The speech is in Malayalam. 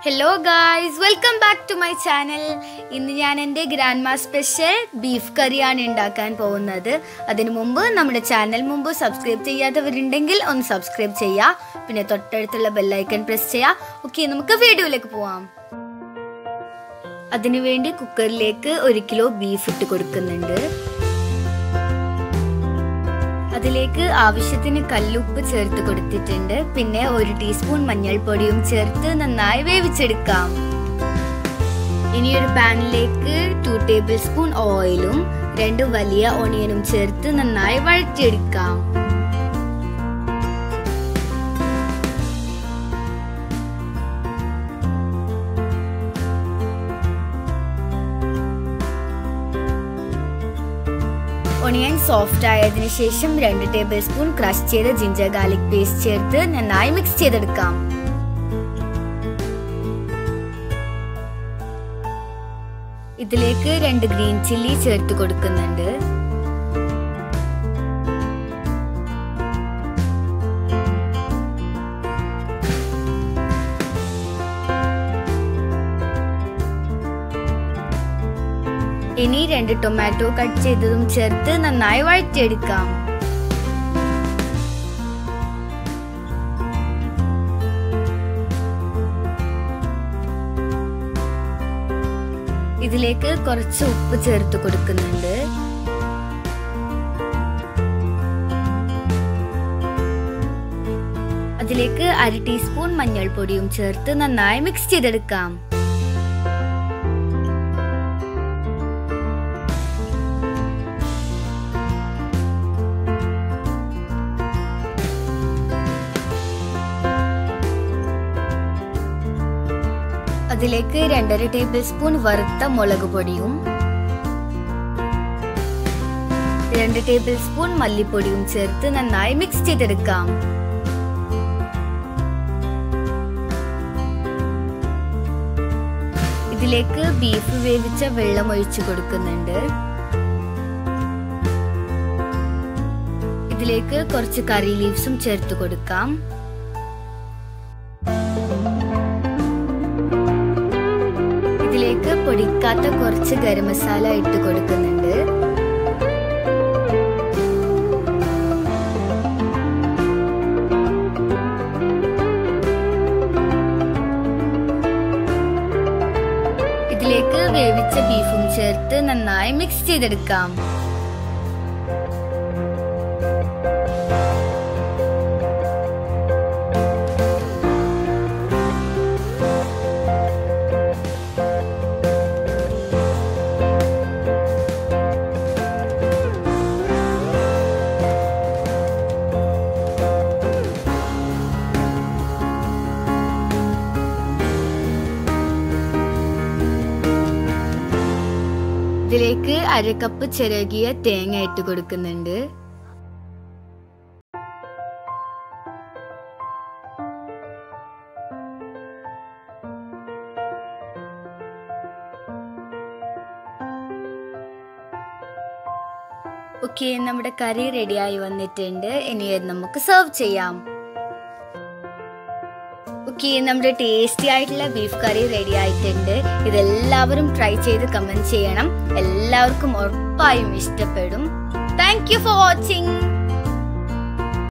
hello guys welcome back to my channel ഇന്ന് ഞാൻ എൻ്റെ ഗ്രാൻഡ് മാ സ്പെഷ്യൽ ബീഫ് കറിയാണ് ഉണ്ടാക്കാൻ പോകുന്നത് അതിനു മുമ്പ് നമ്മുടെ ചാനൽ മുമ്പ് സബ്സ്ക്രൈബ് ചെയ്യാത്തവരുണ്ടെങ്കിൽ ഒന്ന് സബ്സ്ക്രൈബ് ചെയ്യുക പിന്നെ തൊട്ടടുത്തുള്ള ബെല്ലൈക്കൺ പ്രസ് ചെയ്യുക ഓക്കെ നമുക്ക് വീഡിയോയിലേക്ക് പോവാം അതിനുവേണ്ടി കുക്കറിലേക്ക് ഒരു കിലോ ബീഫ് ഇട്ട് കൊടുക്കുന്നുണ്ട് അതിലേക്ക് ആവശ്യത്തിന് കല്ലുപ്പ് ചേർത്ത് കൊടുത്തിട്ടുണ്ട് പിന്നെ ഒരു ടീസ്പൂൺ മഞ്ഞൾപ്പൊടിയും ചേർത്ത് നന്നായി വേവിച്ചെടുക്കാം ഇനി ഒരു പാനിലേക്ക് ടു ടേബിൾ സ്പൂൺ ഓയിലും രണ്ട് വലിയ ഓണിയനും ചേർത്ത് നന്നായി വഴറ്റിയെടുക്കാം ഒണിയൻ സോഫ്റ്റ് ആയതിനു ശേഷം രണ്ട് ടേബിൾ സ്പൂൺ ക്രഷ് ചെയ്ത ജിഞ്ചർ ഗാർലിക് പേസ്റ്റ് ചേർത്ത് നന്നായി മിക്സ് ചെയ്തെടുക്കാം ഇതിലേക്ക് രണ്ട് ഗ്രീൻ ചില്ലി ചേർത്ത് കൊടുക്കുന്നുണ്ട് ഇനി രണ്ട് ടൊമാറ്റോ കട്ട് ചെയ്തതും ചേർത്ത് നന്നായി വഴറ്റിയെടുക്കാം ഇതിലേക്ക് കുറച്ച് ഉപ്പ് ചേർത്ത് കൊടുക്കുന്നുണ്ട് അതിലേക്ക് അര ടീസ്പൂൺ മഞ്ഞൾപ്പൊടിയും ചേർത്ത് നന്നായി മിക്സ് ചെയ്തെടുക്കാം അതിലേക്ക് രണ്ടര ടേബിൾ സ്പൂൺ വറുത്ത മുളക് പൊടിയും രണ്ട് ടേബിൾ സ്പൂൺ മല്ലിപ്പൊടിയും ചേർത്ത് നന്നായി മിക്സ് ചെയ്തെടുക്കാം ഇതിലേക്ക് ബീഫ് വേവിച്ച വെള്ളം ഒഴിച്ചു കൊടുക്കുന്നുണ്ട് ഇതിലേക്ക് കുറച്ച് കറി ലീവ്സും ചേർത്ത് കൊടുക്കാം ഇതിലേക്ക് പൊടിക്കാത്ത കുറച്ച് ഗരം മസാല ഇട്ട് കൊടുക്കുന്നുണ്ട് ഇതിലേക്ക് വേവിച്ച ബീഫും ചേർത്ത് നന്നായി മിക്സ് ചെയ്തെടുക്കാം ഇതിലേക്ക് അര കപ്പ് ചിരകിയ തേങ്ങ ഇട്ട് കൊടുക്കുന്നുണ്ട് ഓക്കെ നമ്മുടെ കറി റെഡിയായി വന്നിട്ടുണ്ട് ഇനി അത് നമുക്ക് സെർവ് ചെയ്യാം ഓക്കെ നമ്മുടെ ടേസ്റ്റി ആയിട്ടുള്ള ബീഫ് കറി റെഡി ആയിട്ടുണ്ട് ഇതെല്ലാവരും ട്രൈ ചെയ്ത് കമന്റ് ചെയ്യണം എല്ലാവർക്കും ഉറപ്പായും ഇഷ്ടപ്പെടും താങ്ക് യു ഫോർ വാച്ചിങ്